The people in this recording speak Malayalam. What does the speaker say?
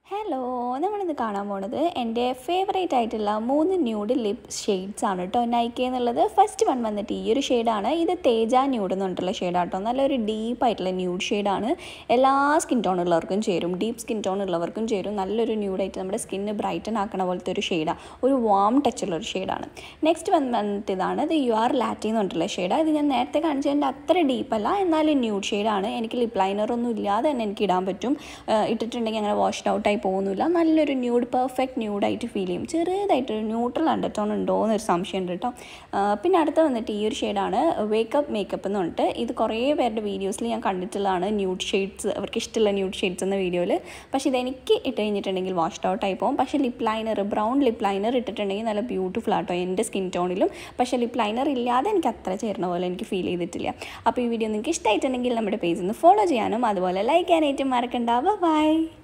ഹലോ നമ്മളിന്ന് കാണാൻ പോണത് എൻ്റെ ഫേവറേറ്റ് ആയിട്ടുള്ള മൂന്ന് ന്യൂഡ് ലിപ് ഷെയ്ഡ്സ് ആണ് കേട്ടോ നൈക്കെ എന്നുള്ളത് ഫസ്റ്റ് വൺ വന്നിട്ട് ഈ ഒരു ഷെയ്ഡാണ് ഇത് തേജ ന്യൂഡ് എന്ന് പറഞ്ഞിട്ടുള്ള ഷെയ്ഡാണ് കേട്ടോ നല്ലൊരു ഡീപ്പ് ആയിട്ടുള്ള ന്യൂഡ് ഷെയ്ഡാണ് എല്ലാ സ്കിൻ ടോൺ ഉള്ളവർക്കും ചേരും ഡീപ്പ് സ്കിൻ ടോൺ ഉള്ളവർക്കും ചേരും നല്ലൊരു ന്യൂഡായിട്ട് നമ്മുടെ സ്കിന്ന് ബ്രൈറ്റൻ ആക്കണ പോലത്തെ ഒരു ഷെയ്ഡാണ് ഒരു വാം ടച്ചുള്ള ഒരു ഷെയ്ഡാണ് നെക്സ്റ്റ് വന്നിട്ട് ഇതാണ് ഇത് യു ആർ ലാറ്റി എന്ന് പറഞ്ഞിട്ടുള്ള ഷെയ്ഡാണ് ഇത് ഞാൻ നേരത്തെ കാണിച്ചതിൻ്റെ അത്ര ഡീപ്പല്ല എന്നാലും ന്യൂഡ് ഷെയ്ഡാണ് എനിക്ക് ലിപ് ലൈനർ ഒന്നും ഇല്ലാതെ തന്നെ എനിക്ക് ഇടാൻ പറ്റും ഏഹ് ഇട്ടിട്ടുണ്ടെങ്കിൽ അങ്ങനെ വാഷ്ഡ് ഔട്ടായി പോകുന്നില്ല നല്ലൊരു ന്യൂഡ് പെർഫെക്റ്റ് ന്യൂഡായിട്ട് ഫീൽ ചെയ്യും ചെറുതായിട്ടൊരു ന്യൂട്രൽ അണ്ടർടോൺ ഉണ്ടോ എന്നൊരു സംശയമുണ്ട് കേട്ടോ ഏഹ് പിന്നെ അടുത്ത വന്നിട്ട് ഈ ഒരു ഷെയ്ഡാണ് വേക്കപ്പ് മേക്കപ്പ് എന്ന് പറഞ്ഞിട്ട് ഇത് കുറേ പേരുടെ വീഡിയോസിൽ ഞാൻ കണ്ടിട്ടുള്ളതാണ് ന്യൂഡ് ഷെയ്ഡ്സ് അവർക്ക് ഇഷ്ടമുള്ള ന്യൂഡ് ഷെയ്ഡ്സ് എന്ന വീഡിയോയിൽ പക്ഷേ ഇതെനിക്ക് ഇട്ട് കഴിഞ്ഞിട്ടുണ്ടെങ്കിൽ വാഷ്ഡ് ഔട്ട് ആയി പോകും പക്ഷേ lip liner brown lip liner ഇട്ടിട്ടുണ്ടെങ്കിൽ നല്ല ബ്യൂട്ടിഫുൾ ആട്ടോ എൻ്റെ സ്കിൻ ടോണിലും പക്ഷേ ലിപ് ലൈനർ ഇല്ലാതെ എനിക്ക് അത്ര ചേർന്ന പോലെ എനിക്ക് ഫീൽ ചെയ്തിട്ടില്ല അപ്പോൾ ഈ വീഡിയോ നിങ്ങൾക്ക് ഇഷ്ടമായിട്ടുണ്ടെങ്കിൽ നമ്മുടെ പേജിൽ നിന്ന് ഫോളോ ചെയ്യാനും അതുപോലെ ലൈക്ക് ചെയ്യാനായിട്ടും മറക്കണ്ട ബൈ